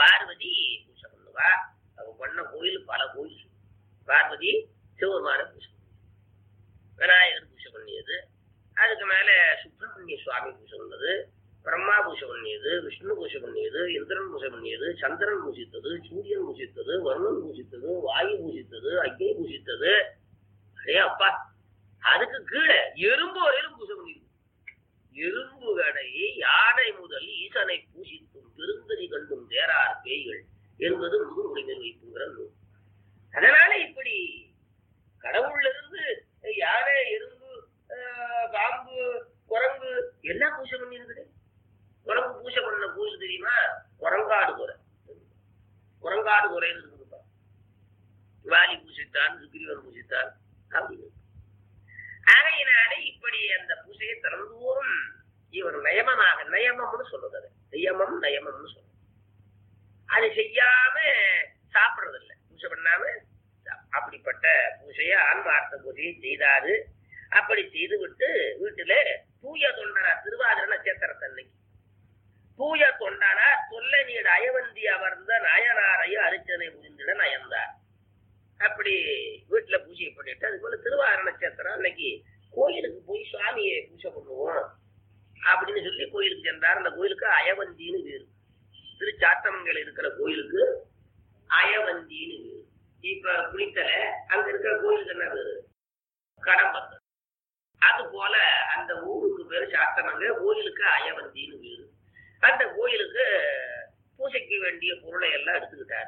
பார்வதி பூஜை பண்ணுவா அவ பண்ண கோயில் பல கோயில் பார்வதி சிவபெருமான பூஜை பண்ணுவா. விநாயகர் பூஜை பண்ணியது அதுக்கு மேல சுப்பிரமணிய சுவாமி பூஜை பண்ணது பிரம்மா பூஜை பண்ணியது விஷ்ணு பூஜை பண்ணியது இந்திரன் பூஜை பண்ணியது சந்திரன் பூஜித்தது சூரியன் பூஜித்தது வருணன் பூஜித்தது வாயு பூஜித்தது அக்னி பூஜித்தது அடே அப்பா அதுக்கு கீழே எறும்பு வரையிலும் பூஜை பண்ணிருக்கு எறும்பு கடை யானை முதல் ஈசனை பூசித்தும் பெருந்ததி கண்டும் தேரார் பேய்கள் என்பது முதுமுடிமை வைப்புங்கிற நூல் அதனால இப்படி கடவுள்ல இருந்து யானை எறும்பு ஆஹ், பாம்பு குரங்கு எல்லாம் பூஜை பண்ணிருக்குது குரங்கு பூஜை பண்ண பூஜை தெரியுமா குரங்காடு குறை குரங்காடு குறைன்னு இருக்குதுப்பா வாலி பூஜித்தான் சுக்கிரிவன் பூஜித்தான் அப்படின்னு ஆகையினாலே இப்படி அந்த பூஜையை திறந்தோறும் இவர் நயமமாக நயமம்னு சொல்றது அது நியமம் நயமம்னு சொல்றது அது செய்யாம சாப்பிடுறது இல்ல பூஜை பண்ணாம சாப்~ அப்படிப்பட்ட பூஜையை ஆன்மார்த்த பூஜையை செய்தாரு அப்படி செய்து விட்டு வீட்டுல தூய தொண்டரா திருவாதிர நட்சத்திரத்தன்னைக்கு தூய தொண்டனா தொல்லை நீடு அயவந்தி அமர்ந்த நாயனாரைய அரிச்சனை புரிந்திட நயந்தார் அப்படி வீட்டுல பூஜை பண்ணிட்டு அது போல திருவார நட்சத்திரம் அன்னைக்கு கோயிலுக்கு போய் சுவாமியை பூஜை பண்ணுவோம் அப்படின்னு சொல்லி கோயிலுக்கு சென்றார் அந்த கோயிலுக்கு அயவந்தின்னு பேரு திருச்சாத்தமங்கல இருக்கிற கோயிலுக்கு அயவந்தின்னு பேரு இப்ப குளித்தல அங்க இருக்கிற கோயிலுக்கு என்ன பேரு கடம்பத்து அது போல அந்த ஊருக்கு பேரு சாத்தமங்க கோயிலுக்கு அயவந்தின்னு பேரு அந்த கோயிலுக்கு பூஜைக்கு வேண்டிய பொருளை எல்லாம் எடுத்துக்கிட்டார்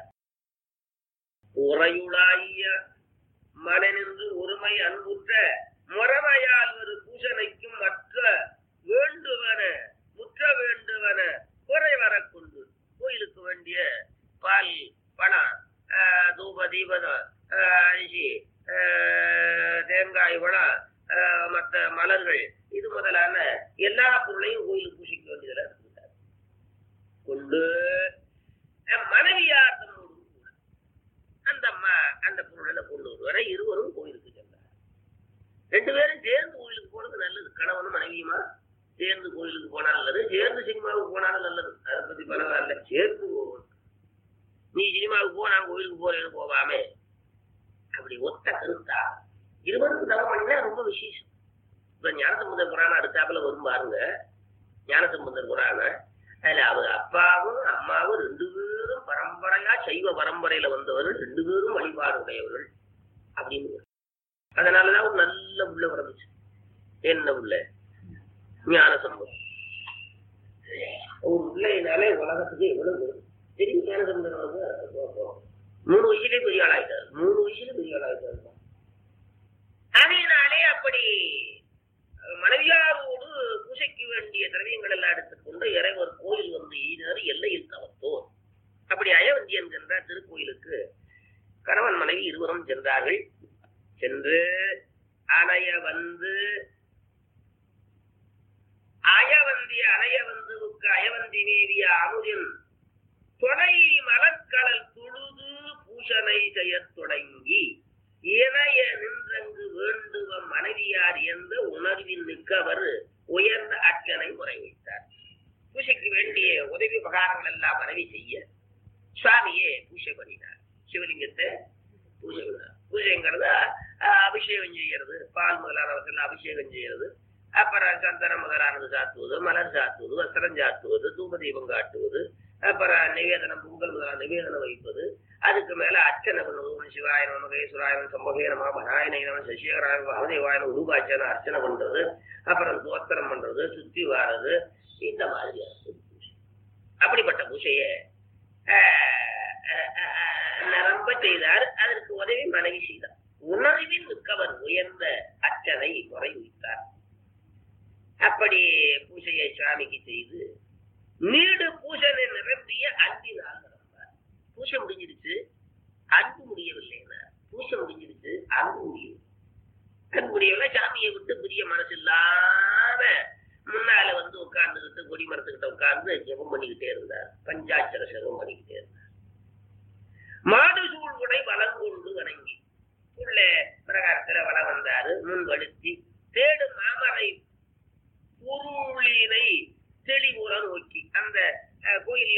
உறையுளாய மனநின்று ஒருமை அன்புற்ற முறைமையால் ஒரு பூசனைக்கும் மற்ற வேண்டுவன முற்ற வேண்டுவன குறை வர கொண்டு கோயிலுக்கு வேண்டிய பால் பணம் ஆஹ், தூப தீபம் ஆஹ், அரிசி ஆஹ், தேங்காய் பழம் ஆஹ், மற்ற மலர்கள் இது முதலான எல்லா பொருளையும் கோயிலுக்கு பூசிக்க வேண்டியதில் எடுத்துக்கிட்டார் கொண்டு அஹ், மனைவியார் தம்மோடு கூட அந்த அம்மா அந்த பொருளை கொண்டு வருவரை இருவரும் கோயிலுக்கு சென்றார் ரெண்டு பேரும் சேர்ந்து கோயிலுக்கு போனது நல்லது கணவனும் மனைவியுமா சேர்ந்து கோயிலுக்கு போனா நல்லது சேர்ந்து சினிமாவுக்கு போனாலும் நல்லது அதை பத்தி பரவாயில்ல சேர்ந்து போகணும் நீ சினிமாவுக்கு போ நான் கோயிலுக்கு போறேன்னு போவாமே அப்படி ஒத்த கருத்தா இருவருக்கும் தவம் பண்ணினா ரொம்ப விசேஷம் இப்ப ஞானசம்பந்தர் புராணம் அடுத்தாப்புல வரும் பாருங்க ஞானசம்பந்தர் புராணம் அதுல அவர் அப்பாவும் அம்மாவும் ரெண்டு பேரும் பரம்பரையா சைவ பரம்பரையில வந்தவர்கள் ரெண்டு பேரும் வழிபாடு உடையவர்கள் அப்படின்னு அதனாலதான் ஒரு நல்ல உள்ள பிறந்துச்சு என்ன உள்ள ஞான சம்பவம் ஒரு பிள்ளைனாலே உலகத்துக்கு எவ்வளவு வரும். தெரியும் ஞான சம்பந்தம் வந்து மூணு வயசுலயே பெரிய ஆள் ஆயிட்டாரு மூணு வயசுல பெரிய ஆள் ஆயிட்டாரு அதனாலே அப்படி மனைவியாரோடு பூஜைக்கு வேண்டிய திரவியங்கள் எல்லாம் எடுத்துக்கொண்டு இறைவர் கோயில் வந்து ஈனர் எல்லையில் தவத்தோர் அப்படி அயவந்தி என்கின்ற திருக்கோயிலுக்கு கணவன் மனைவி இருவரும் சென்றார்கள் சென்று அணைய வந்து அயவந்தி அணைய வந்துவுக்கு அயவந்தி மேவிய அமுதின் துணை மலர்கடல் தொழுது பூஷனை செய்யத் தொடங்கி இணைய நின்றங்கு வேண்டுவ மனைவியார் என்ற உணர்வில் மிக்கவர் உயர்ந்த அர்ச்சனை முறை வைத்தார் பூஜைக்கு வேண்டிய உதவி உபகாரங்கள் எல்லாம் மனைவி செய்ய சுவாமியே பூஜை பண்ணினார் சிவலிங்கத்தை பூஜை பண்ணார் பூஜைங்கிறது அஹ், அபிஷேகம் செய்யறது பால் முதலானவர்கள் அபிஷேகம் செய்யறது அப்புறம் சந்தனம் முதலானது சாத்துவது மலர் சாத்துவது வஸ்திரம் சாத்துவது தூப தீபம் காட்டுவது அப்புறம் நிவேதனம் பொங்கல் முதலான நிவேதனம் வைப்பது அதுக்கு மேல அர்ச்சனை பண்ணுவது ஓம் சிவாய நம மகேஸ்வராய நம சம்பகே நம பராயணை நம சசிகராய வாமதேவாய நம உருவாச்சன அர்ச்சனை பண்றது அப்புறம் தோத்திரம் பண்றது சுத்தி வாரது இந்த மாதிரி அர்த்தம் பூஜை. அப்படிப்பட்ட பூஜையை ஆஹ், ஆஹ், ஆஹ், நிரம்ப செய்தார் அதற்கு உதவி மனைவி செய்தார் உணர்வின் மிக்கவர் உயர்ந்த அர்ச்சனை முறை வைத்தார் அப்படி பூஜையை சுவாமிக்கு செய்து நீடு பூஜனை நிரம்பிய அன்பினால் நிரம்பார் பூஜை முடிஞ்சிருச்சு அன்பு முடியவில்லைன்னா பூஜை முடிஞ்சிருச்சு அன்பு முடியும் அன்பு முடியவில்லை சாமியை விட்டு பிரிய மனசு இல்லாம முன்னால வந்து உட்கார்ந்துகிட்டு கொடி மரத்துக்கிட்ட உட்கார்ந்து ஜெபம் பண்ணிக்கிட்டே இருந்தார் பஞ்சாட்சர ஜெபம் பண்ணிக்கிட்டே இருந்தார் மாடு சூழ் உடை வளம் கொண்டு வணங்கி உள்ள பிரகாரத்துல வள வந்தாரு முன் வலுத்தி தேடு மாமரை பொருளினை தெளிவுற நோக்கி அந்த அஹ், கோயில்ல